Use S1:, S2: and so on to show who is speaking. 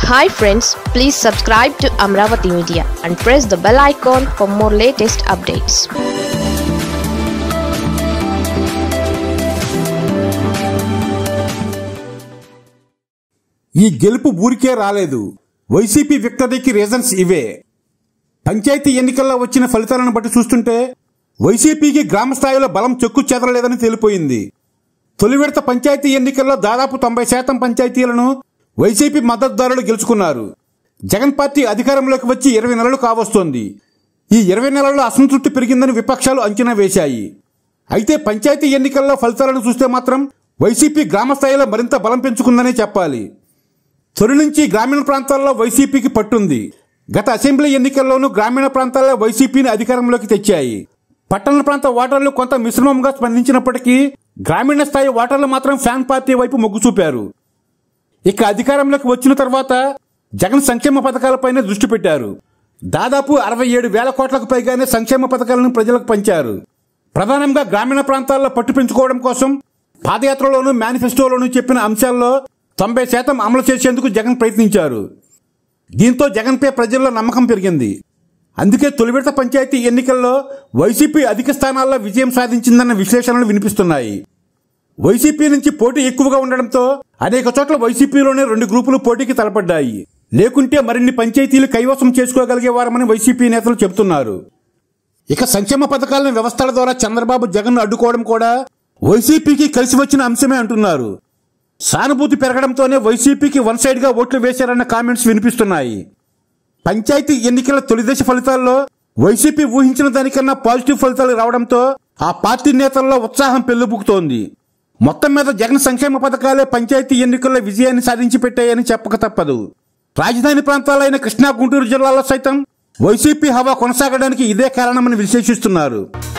S1: hi friends please subscribe to Amaravati media and press the bell icon for more latest updates
S2: ఈ గెలుపు ఊరికే రాలేదు YCP విక్టరీకి reasons ఇవే పంచాయతీ ఎన్నికల్లో వచ్చిన ఫలితాలను బట్టి చూస్తుంటే వైసీపీకి గ్రామ స్థాయిలో బలం చెక్కు చెదరలేదని తేలిపోయింది తొలి విడత పంచాయతీ ఎన్నికల్లో దాదాపు తొంభై శాతం పంచాయతీలను వైసీపీ మద్దతుదారులు గెలుచుకున్నారు జగన్ పార్టీ అధికారంలోకి వచ్చి ఇరవై నెలలు కావస్తోంది ఈ ఇరవై నెలల్లో అసంతృప్తి పెరిగిందని విపక్షాలు అంచనా వేశాయి అయితే పంచాయతీ ఎన్నికల్లో ఫలితాలను చూస్తే మాత్రం వైసీపీ గ్రామ స్థాయిలో మరింత బలం పెంచుకుందనే చెప్పాలి తొలి నుంచి గ్రామీణ ప్రాంతాల్లో వైసీపీకి పట్టుంది గత అసెంబ్లీ ఎన్నికల్లోనూ గ్రామీణ ప్రాంతాల్లో వైసీపీని అధికారంలోకి తెచ్చాయి పట్టణ ప్రాంత ఓటర్లు కొంత మిశ్రమంగా స్పందించినప్పటికీ గ్రామీణ స్థాయి ఓటర్లు మాత్రం ఫ్యాన్ పార్టీ వైపు మొగ్గు చూపారు ఇక అధికారంలోకి వచ్చిన తర్వాత జగన్ సంక్షేమ పథకాలపైనే దృష్టి పెట్టారు దాదాపు అరవై ఏడు వేల కోట్లకు పైగానే సంక్షేమ పథకాలను ప్రజలకు పంచారు ప్రధానంగా గ్రామీణ ప్రాంతాల్లో పట్టు పెంచుకోవడం కోసం పాదయాత్రలోనూ మేనిఫెస్టోలోనూ చెప్పిన అంశాల్లో తొంభై శాతం అమలు చేసేందుకు జగన్ ప్రయత్నించారు దీంతో జగన్పై ప్రజల్లో నమ్మకం పెరిగింది అందుకే తొలి విడత పంచాయతీ ఎన్నికల్లో వైసీపీ అధిక స్థానాల్లో విజయం సాధించిందన్న విశ్లేషణలు వినిపిస్తున్నాయి వైసీపీ నుంచి పోటీ ఎక్కువగా ఉండడంతో అనేక చోట్ల వైసీపీలోనే రెండు గ్రూపులు పోటీకి తలపడ్డాయి లేకుంటే మరిన్ని పంచాయతీలు కైవసం చేసుకోగలిగేవారమని వైసీపీ నేతలు చెబుతున్నారు ఇక సంక్షేమ పథకాలను వ్యవస్థల ద్వారా చంద్రబాబు జగన్ అడ్డుకోవడం కూడా వైసీపీకి కలిసి వచ్చిన అంశమే అంటున్నారు సానుభూతి పెరగడంతోనే వైసీపీకి వన్ సైడ్ గా ఓట్లు వేశారన్న కామెంట్స్ వినిపిస్తున్నాయి పంచాయతీ ఎన్నికల తొలిదశ ఫలితాల్లో వైసీపీ ఊహించిన దానికన్నా పాజిటివ్ ఫలితాలు రావడంతో ఆ పార్టీ నేతల్లో ఉత్సాహం పెళ్లిబుకుతోంది మొత్తం మీద జగన్ సంక్షేమ పథకాలే పంచాయతీ ఎన్నికల్లో విజయాన్ని సాధించి పెట్టాయని చెప్పక తప్పదు రాజధాని ప్రాంతాలైన కృష్ణా గుంటూరు జిల్లాలో సైతం వైసీపీ హవా కొనసాగడానికి ఇదే కారణమని విశ్లేషిస్తున్నారు